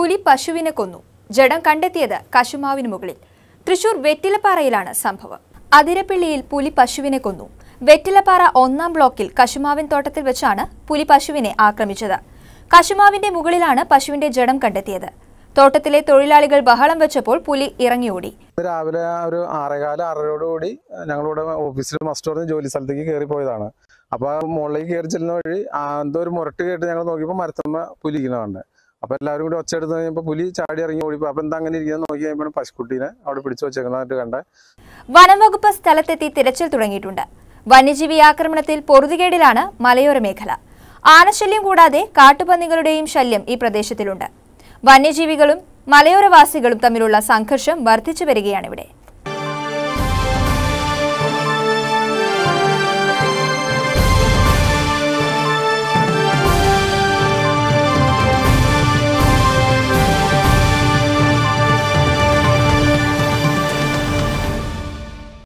പുലി പശുവിനെ കൊന്നു ജഡം കണ്ടെത്തിയത് കശുമാവിന് മുകളിൽ തൃശൂർ വെറ്റിലപ്പാറയിലാണ് സംഭവം അതിരപ്പിള്ളിയിൽ പുലി പശുവിനെ കൊന്നു വെറ്റിലപ്പാറ ഒന്നാം ബ്ലോക്കിൽ കശുമാവിൻ തോട്ടത്തിൽ വെച്ചാണ് പുലി പശുവിനെ ആക്രമിച്ചത് കശുമാവിന്റെ മുകളിലാണ് പശുവിന്റെ ജഡം കണ്ടെത്തിയത് തോട്ടത്തിലെ തൊഴിലാളികൾ ബഹളം വെച്ചപ്പോൾ പുലി ഇറങ്ങിയോടി ഇന്ന് രാവിലെ ഒരു ആറേകാല ആറരയോട് കൂടി ഞങ്ങളിവിടെ ഓഫീസിൽ മസ്റ്റ് പറഞ്ഞ് ജോലി സ്ഥലത്തേക്ക് കയറി പോയതാണ് അപ്പൊ ആ മുകളിലേക്ക് കയറി ചെല്ലുന്ന വഴി ആ എന്തോ ഒരു മുരട്ട് കേട്ട് ഞങ്ങൾ നോക്കിയപ്പോൾ മരത്തമ്മ പുലി ഇരിക്കുന്നതാണ് അപ്പൊ എല്ലാവരും കൂടി ഒച്ച എടുത്ത് കഴിഞ്ഞപ്പോൾ പുലി ചാടി ഇറങ്ങി ഓടിപ്പോ അപ്പൊ എന്താ അങ്ങനെ ഇരിക്കുന്നത് നോക്കി കഴിയുമ്പോൾ പശുക്കുട്ടീനെ അവിടെ പിടിച്ചു വെച്ചേക്കുന്നതായിട്ട് കണ്ടേ വനംവകുപ്പ് സ്ഥലത്തെത്തി തിരച്ചിൽ തുടങ്ങിയിട്ടുണ്ട് വന്യജീവി ആക്രമണത്തിൽ പൊറുതികേടിലാണ് മലയോര മേഖല ആനശല്യം കൂടാതെ കാട്ടുപന്നികളുടെയും ശല്യം ഈ പ്രദേശത്തിലുണ്ട് വന്യജീവികളും മലയോരവാസികളും തമ്മിലുള്ള സംഘർഷം വർദ്ധിച്ചു വരികയാണിവിടെ